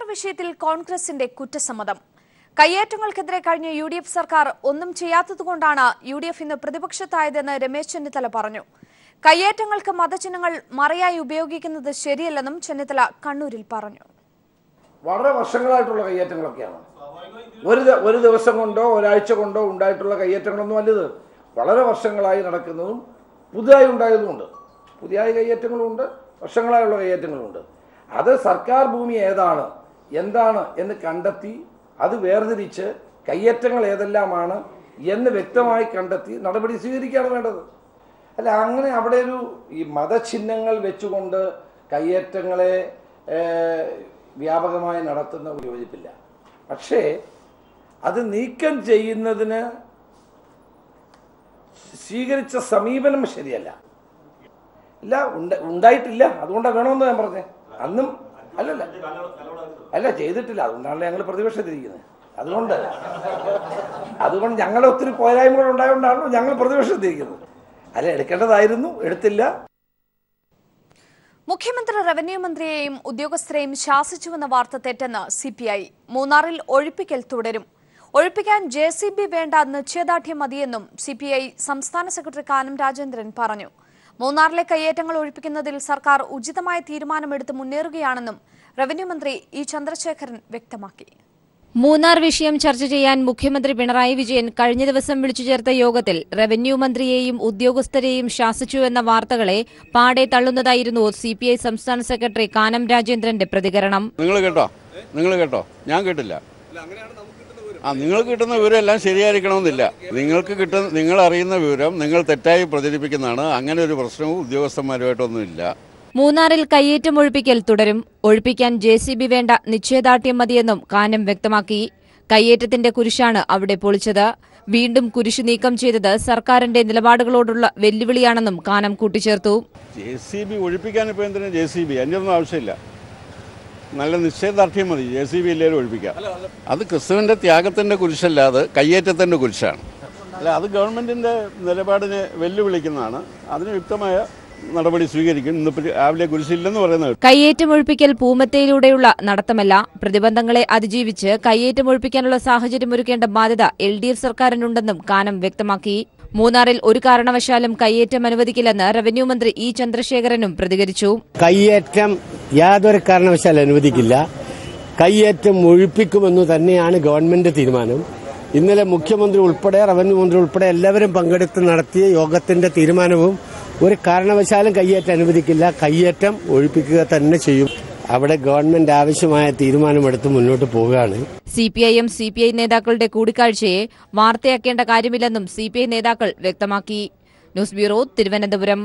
മൂന്നാർ വിഷയത്തിൽ കോൺഗ്രസിന്റെ കുറ്റസമ്മതം കയ്യേറ്റങ്ങൾക്കെതിരെ കഴിഞ്ഞ യു ഡി എഫ് സർക്കാർ ഒന്നും ചെയ്യാത്തതുകൊണ്ടാണ് യു ഡി എഫ് ഇന്ന് പ്രതിപക്ഷത്തായതെന്ന് രമേശ് ചെന്നിത്തല പറഞ്ഞു കയ്യേറ്റങ്ങൾക്ക് മതചിഹ്നങ്ങൾ മറയായി ഉപയോഗിക്കുന്നത് ശരിയല്ലെന്നും ചെന്നിത്തല കണ്ണൂരിൽ പറഞ്ഞു വളരെ വർഷങ്ങളായിട്ടുള്ള കയ്യേറ്റങ്ങളൊക്കെയാണ് ഒരു ദ- ഒരു ദിവസം കൊണ്ടോ ഒരാഴ്ച കൊണ്ടോ ഉണ്ടായിട്ടുള്ള കയ്യേറ്റങ്ങളൊന്നും അല്ലത് വളരെ വർഷങ്ങളായി നടക്കുന്നതും പുതുതായി ഉണ്ടായതുമുണ്ട് പുതിയ കയ്യേറ്റങ്ങളുമുണ്ട് വർഷങ്ങളായുള്ള കയ്യേറ്റങ്ങളുമുണ്ട് അത് സർക്കാർ ഭൂമി ഏതാണ് എന്താണ് എന്ന് കണ്ടെത്തി അത് വേർതിരിച്ച് കയ്യേറ്റങ്ങൾ ഏതെല്ലാമാണ് എന്ന് വ്യക്തമായി കണ്ടെത്തി നടപടി സ്വീകരിക്കുകയാണ് വേണ്ടത് അല്ല അങ്ങനെ അവിടെ ഒരു ഈ മതചിഹ്നങ്ങൾ വെച്ചുകൊണ്ട് കയ്യേറ്റങ്ങളെ ഏഹ്, വ്യാപകമായി നടത്തുന്ന ഒരു യോജിപ്പില്ല പക്ഷേ അത് നീക്കം ചെയ്യുന്നതിന് സ്വീകരിച്ച സമീപനം ശരിയല്ല ഇല്ല ഉണ്ട ഉണ്ടായിട്ടില്ല അതുകൊണ്ടാണ് വേണമെന്ന് ഞാൻ പറഞ്ഞേ അന്നും അല്ലല്ല അല്ല ചെയ്തിട്ടില്ല അതുകൊണ്ടാണല്ലോ ഞങ്ങൾ പ്രതിപക്ഷത്തിരിക്കുന്നത് അതുകൊണ്ട് അതുകൊണ്ട് ഞങ്ങളുടെ ഒത്തിരി പോരായ്മകൾ ഉണ്ടായതുകൊണ്ടാണല്ലോ ഞങ്ങൾ പ്രതിപക്ഷത്തിരിക്കുന്നത് അല്ല എടുക്കേണ്ടതായിരുന്നു എടുത്തില്ല മുഖ്യമന്ത്രി റവന്യൂ മന്ത്രിയെയും ഉദ്യോഗസ്ഥരെയും ശാസിച്ചുവെന്ന വാർത്ത തെറ്റെന്ന് സിപിഐ മൂന്നാറിൽ ഒഴിപ്പിക്കൽ തുടരും ഒഴിപ്പിക്കാൻ ജെ സി ബി വേണ്ട നിശ്ചയദാർഢ്യം മതിയെന്നും സിപിഐ സംസ്ഥാന സെക്രട്ടറി കാനം രാജേന്ദ്രൻ പറഞ്ഞു മൂന്നാറിലെ കയ്യേറ്റങ്ങൾ ഒഴിപ്പിക്കുന്നതിൽ സർക്കാർ ഉചിതമായ തീരുമാനമെടുത്ത് മുന്നേറുകയാണെന്നും റവന്യൂ മന്ത്രി ഇ ചന്ദ്രശേഖരൻ വ്യക്തമാക്കി മൂന്നാർ വിഷയം ചർച്ച ചെയ്യാൻ മുഖ്യമന്ത്രി പിണറായി വിജയൻ കഴിഞ്ഞ ദിവസം വിളിച്ചു ചേർത്ത യോഗത്തിൽ റവന്യൂ മന്ത്രിയെയും ഉദ്യോഗസ്ഥരെയും ശാസിച്ചുവെന്ന വാർത്തകളെ പാടെ തള്ളുന്നതായിരുന്നു സിപിഐ സംസ്ഥാന സെക്രട്ടറി കാനം രാജേന്ദ്രന്റെ പ്രതികരണം നിങ്ങൾ കേട്ടോ നിങ്ങൾ കേട്ടോ ഞാൻ കേട്ടില്ല ആ നിങ്ങൾക്ക് കിട്ടുന്ന വിവരം എല്ലാം ശരിയായിരിക്കണമെന്നില്ല നിങ്ങൾക്ക് കിട്ടുന്ന നിങ്ങൾ അറിയുന്ന വിവരം നിങ്ങൾ തെറ്റായി പ്രചരിപ്പിക്കുന്നതാണ് അങ്ങനെ ഒരു പ്രശ്നവും ഉദ്യോഗസ്ഥന്മാരുമായിട്ടൊന്നുമില്ല മൂന്നാറിൽ കയ്യേറ്റം ഒഴിപ്പിക്കൽ തുടരും ഒഴിപ്പിക്കാൻ ജെ സി ബി വേണ്ട നിശ്ചയദാർഢ്യം മതിയെന്നും കാനം വ്യക്തമാക്കി കയ്യേറ്റത്തിന്റെ കുരിശാണ് അവിടെ പൊളിച്ചത് വീണ്ടും കുരിശ് നീക്കം ചെയ്തത് സർക്കാരിന്റെ നിലപാടുകളോടുള്ള വെല്ലുവിളിയാണെന്നും കാനം കൂട്ടിച്ചേർത്തു ജെ സി ബി ഒഴിപ്പിക്കാൻ ഇപ്പോൾ എന്തിനാ ജെ സി ബി അതിൻ്റെ ഒന്നും ആവശ്യമില്ല നല്ല നിശ്ചയദാർഢ്യം മതി ജെ സി ബി ഇല്ലേലും ഒഴിപ്പിക്കാം അത് ക്രിസ്തുവിൻ്റെ ത്യാഗത്തിൻ്റെ കുരിശല്ലാതെ കയ്യേറ്റത്തിൻ്റെ കുരിശാണ് അല്ല അത് ഗവൺമെൻറ്റിൻ്റെ നിലപാടിനെ വെല്ലുവിളിക്കുന്നതാണ് അതിന് യുക്തമായ നടപടി സ്വീകരിക്കും ഇന്നിപ്പോൾ രാവിലെ കുരിശില്ലെന്ന് പറയുന്നത് കയ്യേറ്റം ഒഴിപ്പിക്കൽ പൂമത്തയിലൂടെയുള്ള നടത്തമല്ല പ്രതിബന്ധങ്ങളെ അതിജീവിച്ച് കയ്യേറ്റം ഒഴിപ്പിക്കാനുള്ള സാഹചര്യം ഒരുക്കേണ്ട ബാധ്യത എൽ ഡി എഫ് സർക്കാരിനുണ്ടെന്നും കാനം വ്യക്തമാക്കി മൂന്നാറിൽ ഒരു കാരണവശാലും കയ്യേറ്റം അനുവദിക്കില്ലെന്ന് റവന്യൂ മന്ത്രി ഇ ചന്ദ്രശേഖരനും പ്രതികരിച്ചു കയ്യേറ്റം യാതൊരു കാരണവശാലും അനുവദിക്കില്ല കയ്യേറ്റം ഒഴിപ്പിക്കുമെന്ന് തന്നെയാണ് ഗവൺമെന്റ് തീരുമാനം ഇന്നലെ മുഖ്യമന്ത്രി ഉൾപ്പെടെ റവന്യൂ മന്ത്രി ഉൾപ്പെടെ എല്ലാവരും പങ്കെടുത്ത് നടത്തിയ യോഗത്തിന്റെ തീരുമാനവും ഒരു കാരണവശാലും കയ്യേറ്റം അനുവദിക്കില്ല കയ്യേറ്റം ഒഴിപ്പിക്കുക തന്നെ ചെയ്യും അവിടെ ഗവൺമെന്റ് ആവശ്യമായ തീരുമാനമെടുത്ത് മുന്നോട്ട് പോവുകയാണ് സിപിഐഎം സിപിഐ നേതാക്കളുടെ കൂടിക്കാഴ്ചയെ വാർത്തയാക്കേണ്ട കാര്യമില്ലെന്നും സിപിഐ നേതാക്കൾ വ്യക്തമാക്കി ന്യൂസ് ബ്യൂറോ തിരുവനന്തപുരം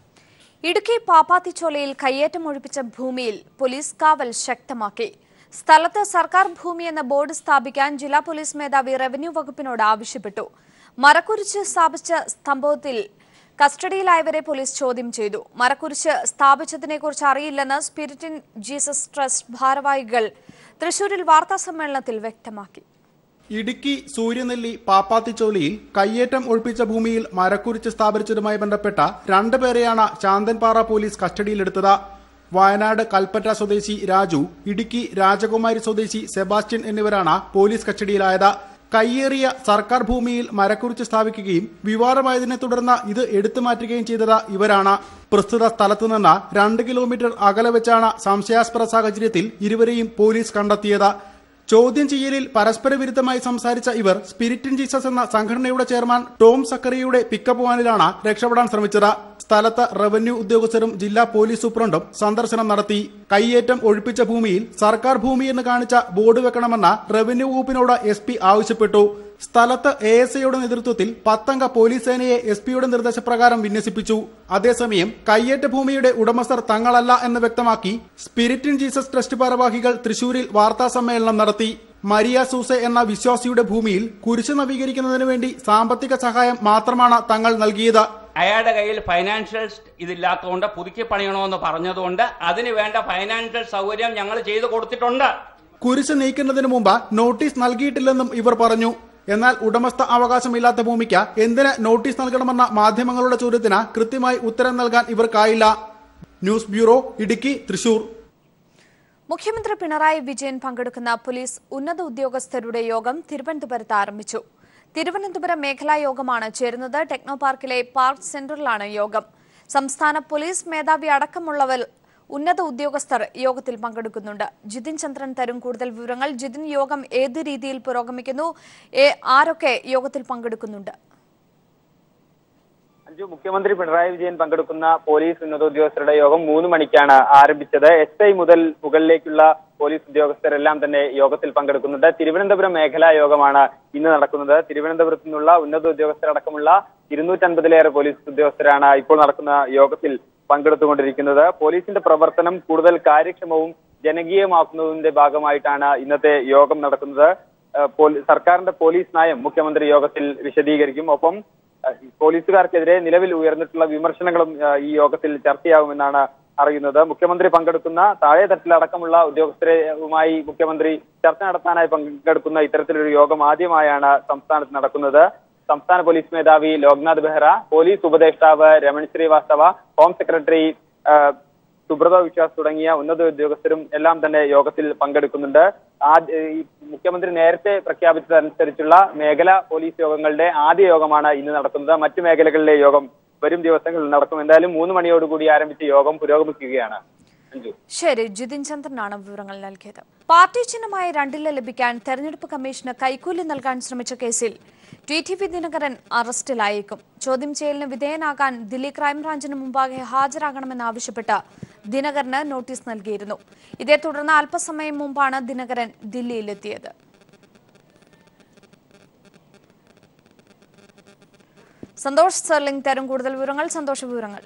ഇടുക്കി പാപ്പാത്തിച്ചോലയിൽ കയ്യേറ്റം ഒഴിപ്പിച്ച ഭൂമിയിൽ പോലീസ് കാവൽ ശക്തമാക്കി സ്ഥലത്ത് സർക്കാർ ഭൂമി എന്ന ബോർഡ് സ്ഥാപിക്കാൻ ജില്ലാ പോലീസ് മേധാവി റവന്യൂ വകുപ്പിനോട് ആവശ്യപ്പെട്ടു മരക്കുരിച്ച് സ്ഥാപിച്ച സംഭവത്തിൽ കസ്റ്റഡിയിലായവരെ പോലീസ് ചോദ്യം ചെയ്തു മരക്കുരിശ് സ്ഥാപിച്ചതിനെക്കുറിച്ച് അറിയില്ലെന്ന് സ്പിരിറ്റ് ഇൻ ജീസസ് ട്രസ്റ്റ് ഭാരവാഹികൾ തൃശൂരിൽ വാർത്താസമ്മേളനത്തിൽ വ്യക്തമാക്കി ഇടുക്കി സൂര്യനെല്ലി പാപ്പാത്തിച്ചോലിയിൽ കയ്യേറ്റം ഒഴിപ്പിച്ച ഭൂമിയിൽ മരക്കുരിച്ച് സ്ഥാപിച്ചതുമായി ബന്ധപ്പെട്ട രണ്ടുപേരെയാണ് ശാന്തൻപാറ പോലീസ് കസ്റ്റഡിയിലെടുത്തത് വയനാട് കൽപ്പറ്റ സ്വദേശി രാജു ഇടുക്കി രാജകുമാരി സ്വദേശി സെബാസ്റ്റ്യൻ എന്നിവരാണ് പോലീസ് കസ്റ്റഡിയിലായത് കയ്യേറിയ സർക്കാർ ഭൂമിയിൽ മരക്കുറിച്ച് സ്ഥാപിക്കുകയും വിവാദമായതിനെ തുടർന്ന് ഇത് എടുത്തു മാറ്റുകയും ചെയ്തത് ഇവരാണ് പ്രസ്തുത സ്ഥലത്തു നിന്ന് രണ്ട് കിലോമീറ്റർ അകലെ വെച്ചാണ് സംശയാസ്പദ സാഹചര്യത്തിൽ ഇരുവരെയും പോലീസ് കണ്ടെത്തിയത് ചോദ്യം ചെയ്യലിൽ പരസ്പര വിരുദ്ധമായി സംസാരിച്ച ഇവർ സ്പിരിറ്റ് ഇൻ ജീസസ് എന്ന സംഘടനയുടെ ചെയർമാൻ ടോം സക്കറിയുടെ പിക്കപ്പ് വാനിലാണ് രക്ഷപ്പെടാൻ ശ്രമിച്ചത് സ്ഥലത്ത് റവന്യൂ ഉദ്യോഗസ്ഥരും ജില്ലാ പോലീസ് സൂപ്രണ്ടും സന്ദർശനം നടത്തി കയ്യേറ്റം ഒഴിപ്പിച്ച ഭൂമിയിൽ സർക്കാർ ഭൂമി എന്ന് കാണിച്ച ബോർഡ് വെക്കണമെന്ന് റവന്യൂ വകുപ്പിനോട് എസ് പി ആവശ്യപ്പെട്ടു സ്ഥലത്ത് എ എസ് ഐയുടെ നേതൃത്വത്തിൽ പത്തംഗ പോലീസ് സേനയെ എസ് പിയുടെ നിർദ്ദേശപ്രകാരം വിന്യസിപ്പിച്ചു അതേസമയം കയ്യേറ്റ ഭൂമിയുടെ ഉടമസ്ഥർ തങ്ങളല്ല എന്ന് വ്യക്തമാക്കി സ്പിരിറ്റ് ഇൻ ജീസസ് ട്രസ്റ്റ് ഭാരവാഹികൾ തൃശൂരിൽ വാർത്താ സമ്മേളനം നടത്തി മരിയ സൂസെ എന്ന വിശ്വാസിയുടെ ഭൂമിയിൽ കുരിശ് നവീകരിക്കുന്നതിന് വേണ്ടി സാമ്പത്തിക സഹായം മാത്രമാണ് തങ്ങൾ നൽകിയത് അയാളുടെ കയ്യിൽ ഫൈനാൻഷ്യൽ ഇതില്ലാത്തതുകൊണ്ട് പുതുക്കി പണിയണമെന്ന് പറഞ്ഞതുകൊണ്ട് അതിന് വേണ്ട ഫൈനാൻഷ്യൽ സൗകര്യം ഞങ്ങൾ ചെയ്തു കൊടുത്തിട്ടുണ്ട് കുരിശ് നീക്കുന്നതിന് മുമ്പ് നോട്ടീസ് നൽകിയിട്ടില്ലെന്നും ഇവർ പറഞ്ഞു എന്നാൽ ഉടമസ്ഥ അവകാശമില്ലാത്ത ഭൂമിക്ക് എന്തിന് നോട്ടീസ് നൽകണമെന്ന മാധ്യമങ്ങളുടെ ചോദ്യത്തിന് കൃത്യമായി ഉത്തരം നൽകാൻ ഇവർക്കായില്ല ന്യൂസ് ബ്യൂറോ ഇടുക്കി തൃശൂർ മുഖ്യമന്ത്രി പിണറായി വിജയൻ പങ്കെടുക്കുന്ന പോലീസ് ഉന്നത ഉദ്യോഗസ്ഥരുടെ യോഗം തിരുവനന്തപുരത്ത് ആരംഭിച്ചു തിരുവനന്തപുരം മേഖലാ യോഗമാണ് ചേരുന്നത് ടെക്നോ പാർക്കിലെ പാർക്ക് സെന്ററിലാണ് യോഗം സംസ്ഥാന പോലീസ് മേധാവി അടക്കമുള്ളവർ ഉന്നത ഉദ്യോഗസ്ഥർ യോഗത്തിൽ പങ്കെടുക്കുന്നുണ്ട് ജിതിൻ ചന്ദ്രൻ തരും കൂടുതൽ വിവരങ്ങൾ ജിതിൻ യോഗം ഏത് രീതിയിൽ പുരോഗമിക്കുന്നു ഏ- ആരൊക്കെ യോഗത്തിൽ പങ്കെടുക്കുന്നുണ്ട് അഞ്ചു മുഖ്യമന്ത്രി പിണറായി വിജയൻ പങ്കെടുക്കുന്ന പോലീസ് ഉന്നതോദ്യോഗസ്ഥരുടെ യോഗം മൂന്ന് മണിക്കാണ് ആരംഭിച്ചത് എസ് ഐ മുതൽ മുകളിലേക്കുള്ള പോലീസ് ഉദ്യോഗസ്ഥരെല്ലാം തന്നെ യോഗത്തിൽ പങ്കെടുക്കുന്നുണ്ട് തിരുവനന്തപുരം മേഖലാ യോഗമാണ് ഇന്ന് നടക്കുന്നത് തിരുവനന്തപുരത്തു നിന്നുള്ള ഉന്നത ഉദ്യോഗസ്ഥരടക്കമുള്ള ഇരുന്നൂറ്റൻപതിലേറെ പോലീസ് ഉദ്യോഗസ്ഥരാണ് ഇപ്പോൾ നടക്കുന്ന യോഗത്തിൽ പങ്കെടുത്തുകൊണ്ടിരിക്കുന്നത് പോലീസിന്റെ പ്രവർത്തനം കൂടുതൽ കാര്യക്ഷമവും ജനകീയമാക്കുന്നതിന്റെ ഭാഗമായിട്ടാണ് ഇന്നത്തെ യോഗം നടക്കുന്നത് ഏഹ് പോലീ- സർക്കാരിന്റെ പോലീസ് നയം മുഖ്യമന്ത്രി യോഗത്തിൽ വിശദീകരിക്കും ഒപ്പം ഏഹ് പോലീസുകാർക്കെതിരെ നിലവിൽ ഉയർന്നിട്ടുള്ള വിമർശനങ്ങളും ഏഹ് ഈ യോഗത്തിൽ ചർച്ചയാവുമെന്നാണ് അറിയുന്നത് മുഖ്യമന്ത്രി പങ്കെടുക്കുന്ന താഴെ തട്ടിലടക്കമുള്ള ഉദ്യോഗസ്ഥരുമായി മുഖ്യമന്ത്രി ചർച്ച നടത്താനായി പങ്കെടുക്കുന്ന ഇത്തരത്തിലൊരു യോഗം ആദ്യമായാണ് സംസ്ഥാനത്ത് നടക്കുന്നത് സംസ്ഥാന പോലീസ് മേധാവി ലോക്നാഥ് ബെഹ്റ പോലീസ് ഉപദേഷ്ടാവ് രമൺ ശ്രീവാസ്തവ ഹോം സെക്രട്ടറി ഏഹ് സുബ്രത വിശ്വാസ് തുടങ്ങിയ ഉന്നത ഉദ്യോഗസ്ഥരും എല്ലാം തന്നെ യോഗത്തിൽ പങ്കെടുക്കുന്നുണ്ട് ആദ്യ ഈ മുഖ്യമന്ത്രി നേരത്തെ പ്രഖ്യാപിച്ചതനുസരിച്ചുള്ള മേഖലാ പോലീസ് യോഗങ്ങളുടെ ആദ്യ യോഗമാണ് ഇന്ന് നടക്കുന്നത് മറ്റു മേഖലകളിലെ യോഗം വരും ദിവസങ്ങളിൽ നടക്കും എന്തായാലും മൂന്ന് മണിയോടുകൂടി ആരംഭിച്ച യോഗം പുരോഗമിക്കുകയാണ് അഞ്ജു ശരി ജിതിൻ ചന്ദ്രനാണ് വിവരങ്ങൾ നൽകിയത് പാർട്ടി ചിഹ്നമായ രണ്ടില ലഭിക്കാൻ തെരഞ്ഞെടുപ്പ് കമ്മീഷന് കൈക്കൂലി നൽകാൻ ശ്രമിച്ച കേസിൽ ടി ടി വി ദിനകരൻ അറസ്റ്റിലായേക്കും ചോദ്യം ചെയ്യലിന് വിധേയനാകാൻ ദില്ലി ക്രൈംബ്രാഞ്ചിന് മുമ്പാകെ ഹാജരാകണമെന്നാവശ്യപ്പെട്ട് ദിനകരന് നോട്ടീസ് നൽകിയിരുന്നു ഇതേ തുടർന്ന് അല്പസമയം മുമ്പാണ് ദിനകരൻ ദില്ലിയിലെത്തിയത് സന്തോഷ് സെർലിംഗ് തരും കൂടുതൽ വിവരങ്ങൾ സന്തോഷ വിവരങ്ങൾ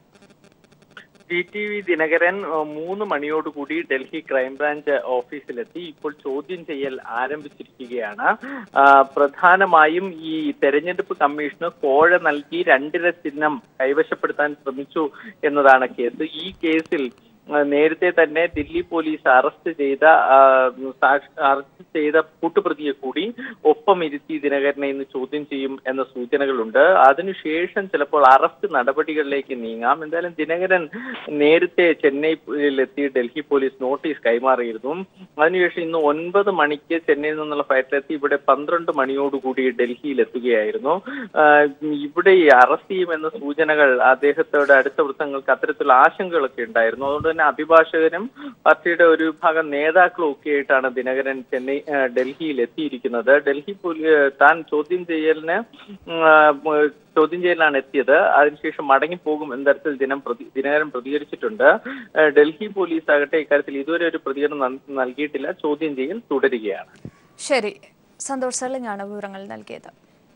ടി ടി വി ദിനകരൻ ഏഹ്, മൂന്ന് മണിയോടുകൂടി ഡൽഹി ക്രൈംബ്രാഞ്ച് ഓഫീസിലെത്തി ഇപ്പോൾ ചോദ്യം ചെയ്യൽ ആരംഭിച്ചിരിക്കുകയാണ് ആ, പ്രധാനമായും ഈ തെരഞ്ഞെടുപ്പ് കമ്മീഷന് കോഴ നൽകി രണ്ടിര ചിഹ്നം കൈവശപ്പെടുത്താൻ ശ്രമിച്ചു എന്നതാണ് കേസ് ഈ കേസിൽ ആ, നേരത്തെ തന്നെ ദില്ലി പോലീസ് അറസ്റ്റ് ചെയ്ത ആ, സാക്ഷി- അറസ്റ്റ് ചെയ്ത കൂട്ടുപ്രതിയെ കൂടി ഒപ്പം ഇരുത്തി ദിനകരനെ ഇന്ന് ചോദ്യം ചെയ്യും എന്ന സൂചനകളുണ്ട് അതിനുശേഷം ചിലപ്പോൾ അറസ്റ്റ് നടപടികളിലേക്ക് നീങ്ങാം എന്തായാലും ദിനകരൻ നേരത്തെ ചെന്നൈയിലെത്തി ഡൽഹി പോലീസ് നോട്ടീസ് കൈമാറിയിരുന്നു അതിനുശേഷം ഇന്ന് ഒൻപത് മണിക്ക് ചെന്നൈയിൽ നിന്നുള്ള ഫ്ലൈറ്റിലെത്തി ഇവിടെ പന്ത്രണ്ട് മണിയോടുകൂടി ഡൽഹിയിൽ എത്തുകയായിരുന്നു ആഹ് ഇവിടെ ഈ അറസ്റ്റ് ചെയ്യുമെന്ന സൂചനകൾ അദ്ദേഹത്തോട് അടുത്ത വൃത്തങ്ങൾക്ക് അത്തരത്തിലുള്ള ആശങ്കകളൊക്കെ ഉണ്ടായിരുന്നു അതുകൊണ്ട് തന്നെ അഭിഭാഷകനും പാർട്ടിയുടെ ഒരു വിഭാഗം നേതാക്കളും ഒക്കെ ആയിട്ടാണ് ദിനകരൻ ചെന്നൈ ആഹ് ഡൽഹിയിൽ എത്തിയിരിക്കുന്നത് ഡൽഹി പോലീ താൻ ചോദ്യം ചെയ്യലിന് ഉം, ആഹ് ചോദ്യം ചെയ്യലിനാണ് എത്തിയത് അതിനുശേഷം മടങ്ങിപ്പോകും എന്ന തരത്തിൽ ദിനം പ്രതി ദിനകരൻ പ്രതികരിച്ചിട്ടുണ്ട് ആഹ് ഡൽഹി പോലീസ് ആകട്ടെ ഇക്കാര്യത്തിൽ ഇതുവരെ ഒരു പ്രതികരണം നൽ- നൽകിയിട്ടില്ല ചോദ്യം ചെയ്യൽ തുടരുകയാണ് ശരി സന്തോഷ് സെർലിംഗ് ആണ് വിവരങ്ങൾ നൽകിയത്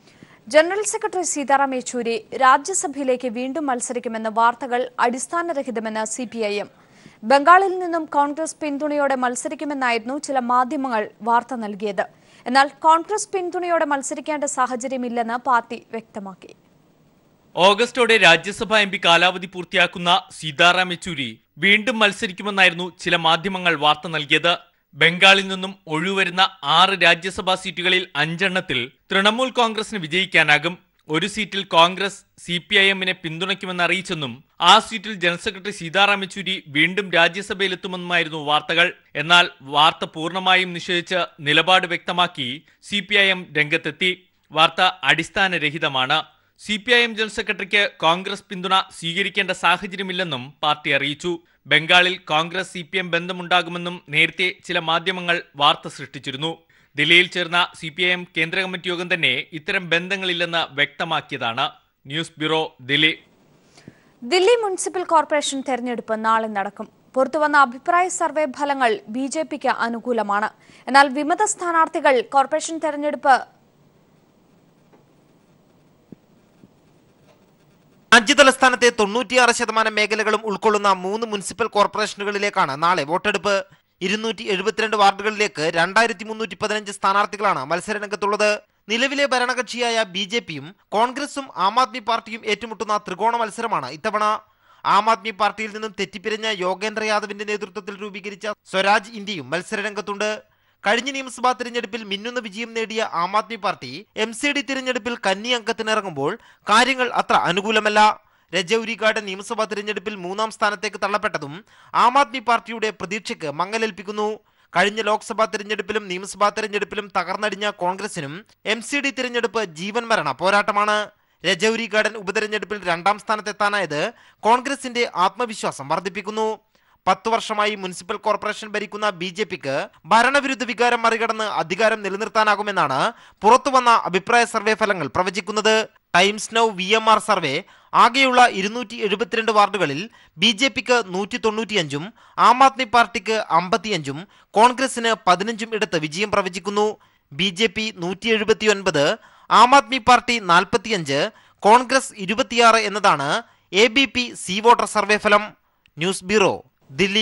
ജനറൽ സെക്രട്ടറി സീതാറാം യെച്ചൂരി രാജ്യസഭയിലേക്ക് വീണ്ടും മത്സരിക്കുമെന്ന വാർത്തകൾ അടിസ്ഥാനരഹിതമെന്ന് സി പി ഐ എം ബംഗാളിൽ നിന്നും കോൺഗ്രസ് പിന്തുണയോടെ മത്സരിക്കുമെന്നായിരുന്നു ചില മാധ്യമങ്ങൾ വാർത്ത നൽകിയത് എന്നാൽ കോൺഗ്രസ് പിന്തുണയോടെ മത്സരിക്കേണ്ട സാഹചര്യമില്ലെന്ന് പാർട്ടി വ്യക്തമാക്കി ഓഗസ്റ്റോടെ രാജ്യസഭാ എം പി കാലാവധി പൂർത്തിയാക്കുന്ന സീതാറാം യെച്ചൂരി വീണ്ടും മത്സരിക്കുമെന്നായിരുന്നു ചില മാധ്യമങ്ങൾ വാർത്ത നൽകിയത് ബംഗാളിൽ നിന്നും ഒഴിവരുന്ന ആറ് രാജ്യസഭാ സീറ്റുകളിൽ അഞ്ചെണ്ണത്തിൽ തൃണമൂൽ കോൺഗ്രസിന് വിജയിക്കാനാകും ഒരു സീറ്റിൽ കോൺഗ്രസ് സി പി ഐ എമ്മിനെ പിന്തുണയ്ക്കുമെന്ന് അറിയിച്ചെന്നും ആ സീറ്റിൽ ജനറൽ സെക്രട്ടറി സീതാറാം യെച്ചൂരി വീണ്ടും രാജ്യസഭയിലെത്തുമെന്നുമായിരുന്നു വാർത്തകൾ എന്നാൽ വാർത്ത പൂർണ്ണമായും നിഷേധിച്ച് നിലപാട് വ്യക്തമാക്കി സി പി ഐ എം രംഗത്തെത്തി വാർത്ത അടിസ്ഥാനരഹിതമാണ് C P I M general സെക്രട്ടറിക്ക് കോൺഗ്രസ് പിന്തുണ സ്വീകരിക്കേണ്ട സാഹചര്യമില്ലെന്നും പാർട്ടി അറിയിച്ചു ബംഗാളിൽ കോൺഗ്രസ് സി പി എം ബന്ധമുണ്ടാകുമെന്നും നേരത്തെ ചില മാധ്യമങ്ങൾ വാർത്ത സൃഷ്ടിച്ചിരുന്നു ദില്ലിയിൽ ചേർന്ന സി പി ഐ എം കേന്ദ്ര കമ്മിറ്റി യോഗം തന്നെ ഇത്തരം ബന്ധങ്ങളില്ലെന്ന് വ്യക്തമാക്കിയതാണ് news bureau Delhi Delhi municipal corporation തെരഞ്ഞെടുപ്പ് നാളെ നടക്കും പുറത്തുവന്ന അഭിപ്രായ സർവേ ഫലങ്ങൾ ബി ജെ പിക്ക് അനുകൂലമാണ് എന്നാൽ വിമത സ്ഥാനാർത്ഥികൾ കോർപ്പറേഷൻ തെരഞ്ഞെടുപ്പ് രാജ്യതലസ്ഥാനത്തെ തൊണ്ണൂറ്റിയാറ് ശതമാനം മേഖലകളും ഉൾക്കൊള്ളുന്ന മൂന്ന് മുനിസിപ്പൽ കോർപ്പറേഷനുകളിലേക്കാണ് നാളെ വോട്ടെടുപ്പ് ഇരുന്നൂറ്റി എഴുപത്തിരണ്ട് വാർഡുകളിലേക്ക് രണ്ടായിരത്തി മുന്നൂറ്റി പതിനഞ്ച് സ്ഥാനാർത്ഥികളാണ് മത്സരരംഗത്തുള്ളത് നിലവിലെ ഭരണകക്ഷിയായ ബി ജെ പിയും കോൺഗ്രസും ആം ആദ്മി പാർട്ടിയും ഏറ്റുമുട്ടുന്ന ത്രികോണ മത്സരമാണ് ഇത്തവണ ആം ആദ്മി പാർട്ടിയിൽ നിന്നും തെറ്റിപ്പിരിഞ്ഞ യോഗേന്ദ്ര യാദവിന്റെ നേതൃത്വത്തിൽ രൂപീകരിച്ച സ്വരാജ് ഇന്ത്യയും മത്സരരംഗത്തുണ്ട് കഴിഞ്ഞ നിയമസഭാ തിരഞ്ഞെടുപ്പിൽ മിന്നുന്ന വിജയം നേടിയ Aam Aadmi party M C D തിരഞ്ഞെടുപ്പിൽ കന്നി അംഗത്തിനിറങ്ങുമ്പോൾ കാര്യങ്ങൾ അത്ര അനുകൂലമല്ല രജൌരി ഗാർഡ് നിയമസഭാ തിരഞ്ഞെടുപ്പിൽ മൂന്നാം സ്ഥാനത്തേക്ക് തള്ളപ്പെട്ടതും ആം ആദ്മി പാർട്ടിയുടെ പ്രതീക്ഷയ്ക്ക് മങ്ങലേൽപ്പിക്കുന്നു കഴിഞ്ഞ ലോക്സഭാ തിരഞ്ഞെടുപ്പിലും നിയമസഭാ തിരഞ്ഞെടുപ്പിലും തകർന്നടിഞ്ഞ കോൺഗ്രസിനും എം സി ഡി തിരഞ്ഞെടുപ്പ് ജീവൻ മരണ പോരാട്ടമാണ് രജൌരി ഗാർഡൻ ഉപതെരഞ്ഞെടുപ്പിൽ രണ്ടാം സ്ഥാനത്തെത്താനായത് കോൺഗ്രസിന്റെ ആത്മവിശ്വാസം വർദ്ധിപ്പിക്കുന്നു പത്തു വർഷമായി മുനിസിപ്പൽ കോർപ്പറേഷൻ ഭരിക്കുന്ന ബി ജെ പിക്ക് ഭരണവിരുദ്ധ വികാരം മറികടന്ന് അധികാരം നിലനിർത്താനാകുമെന്നാണ് പുറത്തുവന്ന അഭിപ്രായ സർവേ ഫലങ്ങൾ പ്രവചിക്കുന്നത് Times Now V M R survey ആകെയുള്ള ഇരുന്നൂറ്റി എഴുപത്തിരണ്ട് വാർഡുകളിൽ ബി ജെ പിക്ക് നൂറ്റി തൊണ്ണൂറ്റിയഞ്ചും ആം ആദ്മി പാർട്ടിക്ക് അമ്പത്തിയഞ്ചും കോൺഗ്രസിന് പതിനഞ്ചും ഇടത്ത് വിജയം പ്രവചിക്കുന്നു ബി ജെ പി നൂറ്റി എഴുപത്തിയൊൻപത് ആം ആദ്മി പാർട്ടി നാൽപ്പത്തിയഞ്ച് കോൺഗ്രസ് ഇരുപത്തിയാറ് എന്നതാണ് A B P C voter survey ഫലം news bureau Delhi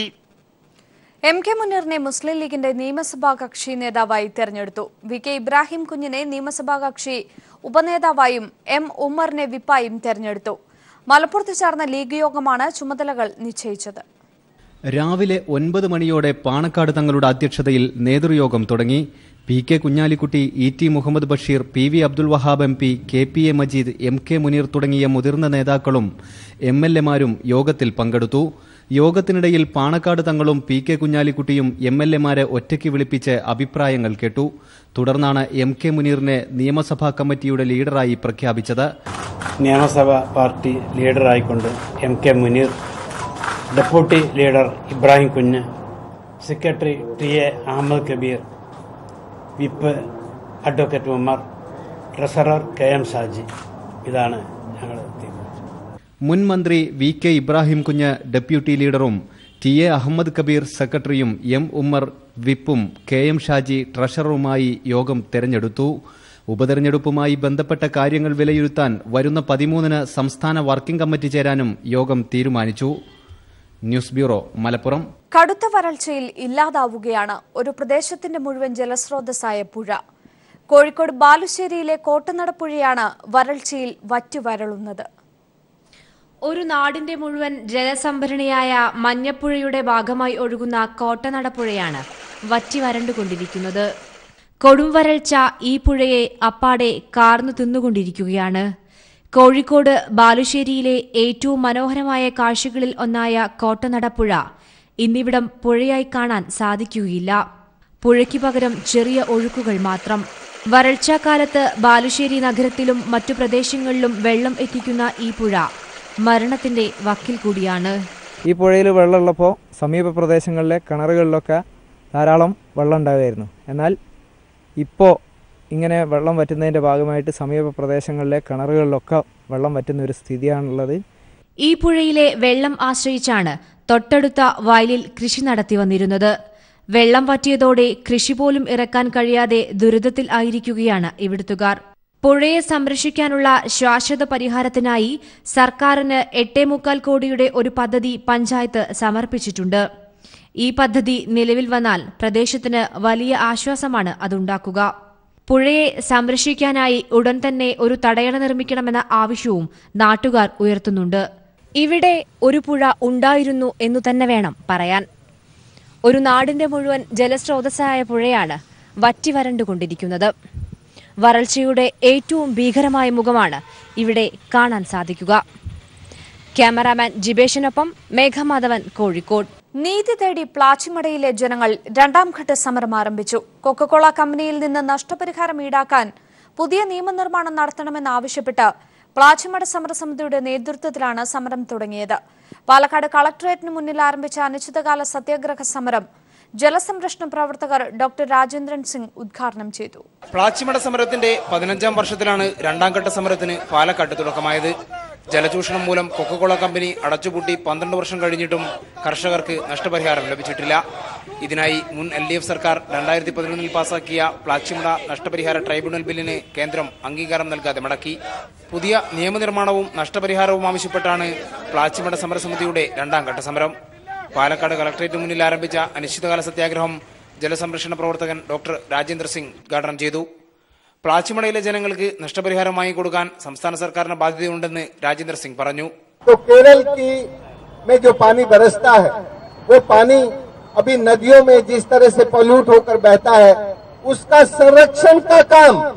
M K മുനീറിനെ മുസ്ലിം ലീഗിന്റെ നിയമസഭാ കക്ഷി നേതാവായി തെരഞ്ഞെടുത്തു വി കെ ഇബ്രാഹിം കുഞ്ഞിനെ നിയമസഭാ കക്ഷി ഉപനേതാവായും എം ഉമ്മറിനെ വിപ്പായും തെരഞ്ഞെടുത്തു മലപ്പുറത്ത് ചേർന്ന ലീഗ് യോഗമാണ് ചുമതലകൾ നിശ്ചയിച്ചത് രാവിലെ ഒൻപത് മണിയോടെ പാണക്കാട് തങ്ങളുടെ അധ്യക്ഷതയിൽ നേതൃയോഗം തുടങ്ങി P K Kunhalikutty E T Muhammad Basheer P V Abdul Wahab M P K P A Majeed M K Muneer തുടങ്ങിയ മുതിർന്ന നേതാക്കളും എം എൽ എമാരും യോഗത്തിൽ പങ്കെടുത്തു യോഗത്തിനിടയിൽ പാണക്കാട് തങ്ങളും പി കെ കുഞ്ഞാലിക്കുട്ടിയും എം എൽ എമാരെ ഒറ്റയ്ക്ക് വിളിപ്പിച്ച് അഭിപ്രായങ്ങൾ കേട്ടു തുടർന്നാണ് എം കെ മുനീറിനെ നിയമസഭാ കമ്മിറ്റിയുടെ ലീഡറായി പ്രഖ്യാപിച്ചത് നിയമസഭ പാർട്ടി ലീഡറായിക്കൊണ്ട് M K Muneer deputy leader Ibrahim Kunju secretary T A Ahammed Kabeer whip advocate Ummer treasurer K M Shaji ഇതാണ് ഞങ്ങൾ തീരുമാനിച്ചത് മുൻ മന്ത്രി V K Ibrahim Kunju deputy ലീഡറും ടി എ അഹമ്മദ് കബീർ സെക്രട്ടറിയും എം ഉമ്മർ വിപ്പും കെ എം ഷാജി ട്രഷററുമായി യോഗം തെരഞ്ഞെടുത്തു ഉപതെരഞ്ഞെടുപ്പുമായി ബന്ധപ്പെട്ട കാര്യങ്ങൾ വിലയിരുത്താൻ വരുന്ന പതിമൂന്നിന് സംസ്ഥാന വർക്കിംഗ് കമ്മിറ്റി ചേരാനും യോഗം തീരുമാനിച്ചു ന്യൂസ് ബ്യൂറോ മലപ്പുറം കടുത്ത വരൾച്ചയിൽ ഇല്ലാതാവുകയാണ് ഒരു പ്രദേശത്തിന്റെ മുഴുവൻ ജലസ്രോതസ്സായ പുഴ കോഴിക്കോട് ബാലുശ്ശേരിയിലെ കോട്ടനടപ്പുഴയാണ് വരൾച്ചയിൽ വറ്റുവരളുന്നത് ഒരു നാടിന്റെ മുഴുവൻ ജലസംഭരണിയായ മഞ്ഞപ്പുഴയുടെ ഭാഗമായി ഒഴുകുന്ന കോട്ടനടപ്പുഴയാണ് വറ്റി വരണ്ടുകൊണ്ടിരിക്കുന്നത് കൊടും വരൾച്ച ഈ പുഴയെ അപ്പാടെ കാർന്നു തിന്നുകൊണ്ടിരിക്കുകയാണ് കോഴിക്കോട് ബാലുശ്ശേരിയിലെ ഏറ്റവും മനോഹരമായ കാഴ്ചകളിൽ ഒന്നായ കോട്ടനടപ്പുഴ ഇന്നിവിടം പുഴയായി കാണാൻ സാധിക്കുകയില്ല പുഴയ്ക്ക് പകരം ചെറിയ ഒഴുക്കുകൾ മാത്രം വരൾച്ചാക്കാലത്ത് ബാലുശ്ശേരി നഗരത്തിലും മറ്റു പ്രദേശങ്ങളിലും വെള്ളം എത്തിക്കുന്ന ഈ പുഴ മരണത്തിന്റെ വക്കിൽ കൂടിയാണ് ഈ പുഴയിൽ വെള്ളമുള്ളപ്പോൾ സമീപ പ്രദേശങ്ങളിലെ കിണറുകളിലൊക്കെ ധാരാളം വെള്ളം ഉണ്ടാകുമായിരുന്നു എന്നാൽ ഇപ്പോൾ ഇങ്ങനെ വെള്ളം വറ്റുന്നതിൻ്റെ ഭാഗമായിട്ട് സമീപ പ്രദേശങ്ങളിലെ കിണറുകളിലൊക്കെ വെള്ളം വറ്റുന്ന ഒരു സ്ഥിതിയാണുള്ളത് ഈ പുഴയിലെ വെള്ളം ആശ്രയിച്ചാണ് തൊട്ടടുത്ത വയലിൽ കൃഷി നടത്തി വന്നിരുന്നത് വെള്ളം വറ്റിയതോടെ കൃഷി പോലും ഇറക്കാൻ കഴിയാതെ ദുരിതത്തിൽ ആയിരിക്കുകയാണ് ഇവിടുത്തുകാർ പുഴയെ സംരക്ഷിക്കാനുള്ള ശാശ്വത പരിഹാരത്തിനായി സർക്കാരിന് എട്ടേ മുക്കാൽ കോടിയുടെ ഒരു പദ്ധതി പഞ്ചായത്ത് സമർപ്പിച്ചിട്ടുണ്ട് ഈ പദ്ധതി നിലവിൽ വന്നാൽ പ്രദേശത്തിന് വലിയ ആശ്വാസമാണ് അതുണ്ടാക്കുക പുഴയെ സംരക്ഷിക്കാനായി ഉടൻ തന്നെ ഒരു തടയണ നിർമ്മിക്കണമെന്ന ആവശ്യവും നാട്ടുകാർ ഉയർത്തുന്നുണ്ട് ഇവിടെ ഒരു പുഴ ഉണ്ടായിരുന്നു എന്നു തന്നെ വേണം പറയാൻ ഒരു നാടിന്റെ മുഴുവൻ ജലസ്രോതസ്സായ പുഴയാണ് വറ്റി വരണ്ടുകൊണ്ടിരിക്കുന്നത് വരൾച്ചയുടെ ഏറ്റവും ഭീകരമായ മുഖമാണ് ഇവിടെ കാണാൻ സാധിക്കുക ക്യാമറാമാൻ ജിബേഷിനൊപ്പം മേഘമാധവൻ കോഴിക്കോട് നീതി തേടി പ്ലാച്ചിമടയിലെ ജനങ്ങൾ രണ്ടാം ഘട്ട സമരം ആരംഭിച്ചു കൊക്കക്കോള കമ്പനിയിൽ നിന്ന് നഷ്ടപരിഹാരം ഈടാക്കാൻ പുതിയ നിയമനിർമ്മാണം നടത്തണമെന്നാവശ്യപ്പെട്ട് പ്ലാച്ചിമട സമരസമിതിയുടെ നേതൃത്വത്തിലാണ് സമരം തുടങ്ങിയത് പാലക്കാട് കളക്ടറേറ്റിന് മുന്നിൽ ആരംഭിച്ച അനിശ്ചിതകാല സത്യാഗ്രഹ സമരം ജലസംരക്ഷണ പ്രവർത്തകർ ഡോക്ടർ രാജേന്ദ്രൻ സിംഗ് ഉദ്ഘാടനം ചെയ്തു പ്ലാച്ചിമട സമരത്തിന്റെ പതിനഞ്ചാം വർഷത്തിലാണ് രണ്ടാം ഘട്ട സമരത്തിന് പാലക്കാട്ട് തുടക്കമായത് ജലചൂഷണം മൂലം കൊക്കക്കോള കമ്പനി അടച്ചുപൂട്ടി പന്ത്രണ്ട് വർഷം കഴിഞ്ഞിട്ടും കർഷകർക്ക് നഷ്ടപരിഹാരം ലഭിച്ചിട്ടില്ല ഇതിനായി മുൻ എൽ ഡി എഫ് സർക്കാർ രണ്ടായിരത്തി പതിനൊന്നിൽ പാസാക്കിയ പ്ലാച്ചിമട നഷ്ടപരിഹാര ട്രൈബ്യൂണൽ ബില്ലിന് കേന്ദ്രം അംഗീകാരം നൽകാതെ മടക്കി പുതിയ നിയമനിർമ്മാണവും നഷ്ടപരിഹാരവും ആവശ്യപ്പെട്ടാണ് പ്ലാച്ചിമട സമരസമിതിയുടെ രണ്ടാം ഘട്ട സമരം പാലക്കാട് കളക്ടറേറ്റ് മുന്നിൽ ആരംഭിച്ച അനിശ്ചിതകാല സത്യാഗ്രഹം ജലസംരക്ഷണ പ്രവർത്തകൻ ഡോക്ടർ രാജേന്ദ്ര സിംഗ് ഉദ്ഘാടനം ചെയ്തു പ്ലാച്ചിമടയിലെ ജനങ്ങൾക്ക് നഷ്ടപരിഹാരം വാങ്ങിക്കൊടുക്കാൻ സംസ്ഥാന സർക്കാരിന് ബാധ്യതയുണ്ടെന്ന് രാജേന്ദ്ര സിംഗ് പറഞ്ഞു तो केरल की में जो पानी बरसता है वो पानी अभी नदियों में जिस तरह से पोल्यूट होकर बहता है उसका संरक्षण का काम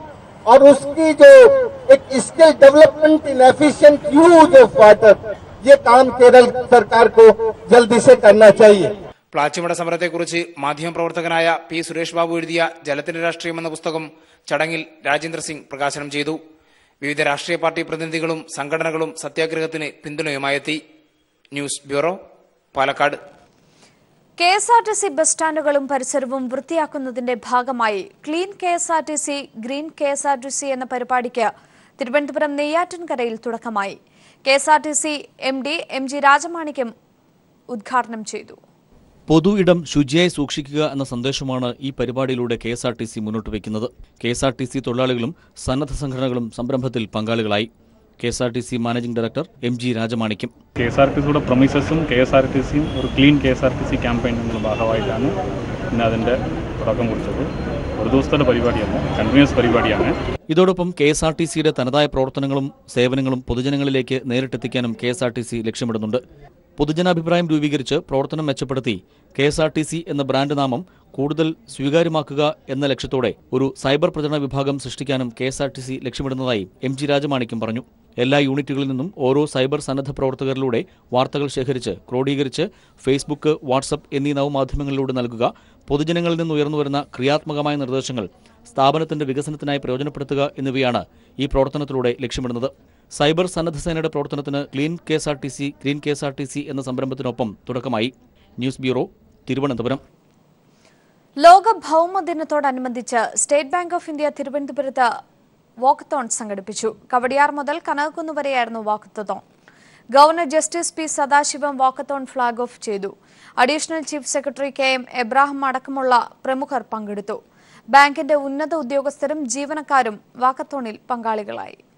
और उसकी जो एक skill development in efficient use of water ये काम केरल सरकार को जल्दी से करना चाहिए പ്ലാച്ചിമട സമരത്തെക്കുറിച്ച് മാധ്യമപ്രവർത്തകനായ പി സുരേഷ് ബാബു എഴുതിയ ജലത്തിന്റെ രാഷ്ട്രീയം എന്ന പുസ്തകം ചടങ്ങിൽ രാജേന്ദ്ര സിംഗ് പ്രകാശനം ചെയ്തു വിവിധ രാഷ്ട്രീയ പാർട്ടി പ്രതിനിധികളും സംഘടനകളും സത്യാഗ്രഹത്തിന് പിന്തുണയുമായെത്തി news bureau Palakkad K S R T C bus സ്റ്റാൻഡുകളും പരിസരവും വൃത്തിയാക്കുന്നതിന്റെ ഭാഗമായി clean K S R T C green K S R T C എന്ന പരിപാടിക്ക് തിരുവനന്തപുരം നെയ്യാറ്റിൻകരയിൽ തുടക്കമായി K S R T C M D M G Rajamanickam ഉദ്ഘാടനം ചെയ്തു പൊതു ഇടം ശുചിയായി സൂക്ഷിക്കുക എന്ന സന്ദേശമാണ് ഈ പരിപാടിയിലൂടെ K S R T C മുന്നോട്ട് വയ്ക്കുന്നത് K S R T C തൊഴിലാളികളും സന്നദ്ധ സംഘടനകളും സംരംഭത്തിൽ പങ്കാളികളായി K S R T C managing director M G Rajamanickam K S R T സിയുടെ പ്രൊമിസസും കെ എസ് ആർ ടി സിയും ഒരു clean K S R T C campaign എന്നുള്ള ഭാഗമായിട്ടാണ് ഇന്ന് അതിൻ്റെ തുടക്കം കുറിച്ചത് ഒരു ദിവസത്തെ പരിപാടിയല്ല കണ്ടിന്യൂസ് പരിപാടിയാണ് ഇതോടൊപ്പം കെ എസ് ആർ ടി സിയുടെ തനതായ പ്രവർത്തനങ്ങളും സേവനങ്ങളും പൊതുജനങ്ങളിലേക്ക് നേരിട്ടെത്തിക്കാനും K S R T C ലക്ഷ്യമിടുന്നുണ്ട് പൊതുജനാഭിപ്രായം രൂപീകരിച്ച് പ്രവർത്തനം മെച്ചപ്പെടുത്തി K S R T C എന്ന ബ്രാൻഡ് നാമം കൂടുതൽ സ്വീകാര്യമാക്കുക എന്ന ലക്ഷ്യത്തോടെ ഒരു സൈബർ പ്രചരണ വിഭാഗം സൃഷ്ടിക്കാനും K S R T C ലക്ഷ്യമിടുന്നതായി എം ജി രാജമാണിക്യം പറഞ്ഞു എല്ലാ യൂണിറ്റുകളിൽ നിന്നും ഓരോ സൈബർ സന്നദ്ധ പ്രവർത്തകരിലൂടെ വാർത്തകൾ ശേഖരിച്ച് ക്രോഡീകരിച്ച് ഫേസ്ബുക്ക് വാട്സപ്പ് എന്നീ നവമാധ്യമങ്ങളിലൂടെ നൽകുക പൊതുജനങ്ങളിൽ നിന്ന് ഉയർന്നുവരുന്ന ക്രിയാത്മകമായ നിർദ്ദേശങ്ങൾ സ്ഥാപനത്തിന്റെ വികസനത്തിനായി പ്രയോജനപ്പെടുത്തുക എന്നിവയാണ് ഈ പ്രവർത്തനത്തിലൂടെ ലക്ഷ്യമിടുന്നത് സൈബർ സന്നദ്ധ സേനയുടെ പ്രവർത്തനത്തിന് clean K S R T C green K S R T C എന്ന സംരംഭത്തിനൊപ്പം തുടക്കമായി ന്യൂസ് ബ്യൂറോ തിരുവനന്തപുരം ലോക ഭൗമ ദിനത്തോടനുബന്ധിച്ച് സ്റ്റേറ്റ് ബാങ്ക് ഓഫ് ഇന്ത്യ തിരുവനന്തപുരത്ത് വാക്കത്തോൺ സംഘടിപ്പിച്ചു കവടിയാർ മുതൽ കനകക്കുന്ന് വരെയായിരുന്നു walkathon governor justice P Sadasivam walkathon flag off ചെയ്തു additional chief secretary K M Abraham അടക്കമുള്ള പ്രമുഖർ പങ്കെടുത്തു ബാങ്കിന്റെ ഉന്നത ഉദ്യോഗസ്ഥരും ജീവനക്കാരും വാക്കത്തോണിൽ പങ്കാളികളായി